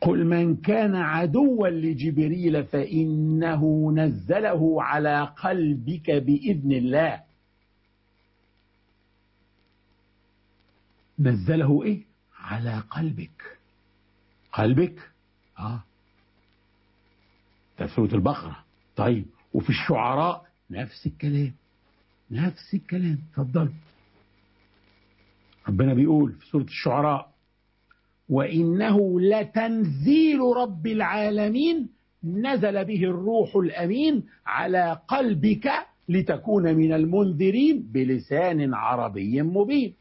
قل من كان عدوا لجبريل فإنه نزله على قلبك بإذن الله نزله إيه على قلبك قلبك آه ده سورة البقرة طيب وفي الشعراء نفس الكلام نفس الكلام اتفضل ربنا بيقول في سورة الشعراء وإنه لتنزيل رب العالمين نزل به الروح الأمين على قلبك لتكون من المنذرين بلسان عربي مبين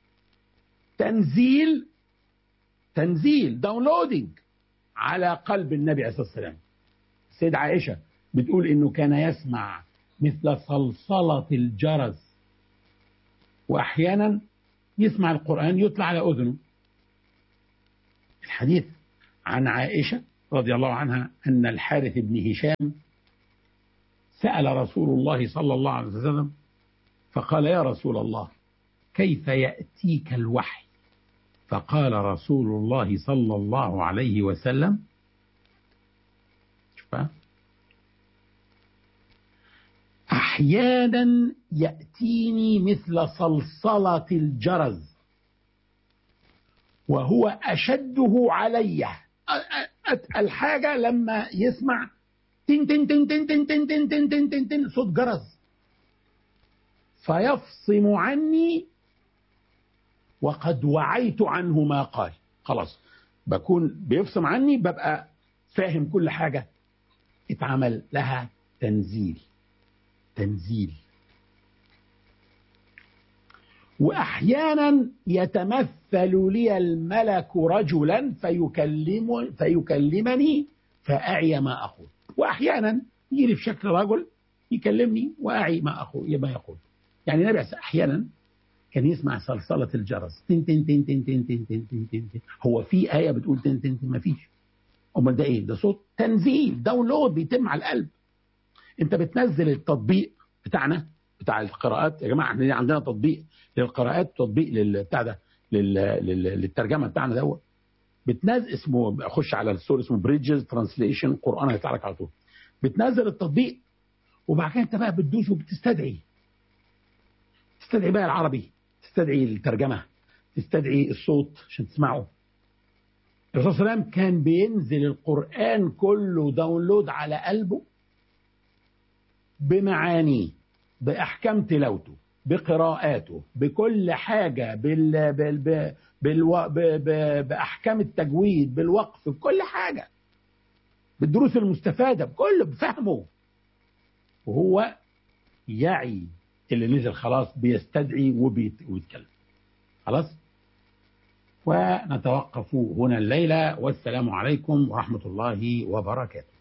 تنزيل تنزيل داونلودنج على قلب النبي عليه الصلاة والسلام السيدة عائشة بتقول إنه كان يسمع مثل صلصلة الجرس وأحيانا يسمع القرآن يطلع على أذنه الحديث عن عائشة رضي الله عنها أن الحارث بن هشام سأل رسول الله صلى الله عليه وسلم فقال يا رسول الله كيف يأتيك الوحي فقال رسول الله صلى الله عليه وسلم شوف أحيانا يأتيني مثل صلصلة الجرز وهو أشده علي الحاجة لما يسمع تن تن تن تن تن تن تن تن تن تن تن صوت جرس فيفصم عني وقد وعيت عنه ما قال خلاص بكون بيفصم عني ببقى فاهم كل حاجة اتعمل لها تنزيل تنزيل واحيانا يتمثل لي الملك رجلا فيكلم فيكلمني فاعي ما اقول واحيانا يجي في شكل رجل يكلمني واعي ما اقول ما يقول يعني النبي احيانا كان يسمع صلصلة الجرس تن تن تن تن تن تن تن تن تن تن هو في آية بتقول تن تن تن ما فيش أمال ده إيه؟ ده صوت تنزيل داونلود بيتم على القلب أنت بتنزل التطبيق بتاعنا بتاع القراءات يا جماعة احنا عندنا تطبيق للقراءات تطبيق للبتاع ده لل... لل... للترجمة بتاعنا دوت بتنزل اسمه خش على السور اسمه بريدجز ترانسليشن قرآن هيطلع لك على طول بتنزل التطبيق وبعد كده انت بقى بتدوس وبتستدعي تستدعي بقى العربي تستدعي الترجمة تستدعي الصوت عشان تسمعه الرسول صلى الله عليه وسلم كان بينزل القرآن كله داونلود على قلبه بمعانيه بأحكام تلاوته بقراءاته بكل حاجة بال... بال... بال... بالو... ب... ب... بأحكام التجويد بالوقف بكل حاجة بالدروس المستفادة بكل بفهمه وهو يعي اللي نزل خلاص بيستدعي وبيت... ويتكلم خلاص ونتوقف هنا الليلة والسلام عليكم ورحمة الله وبركاته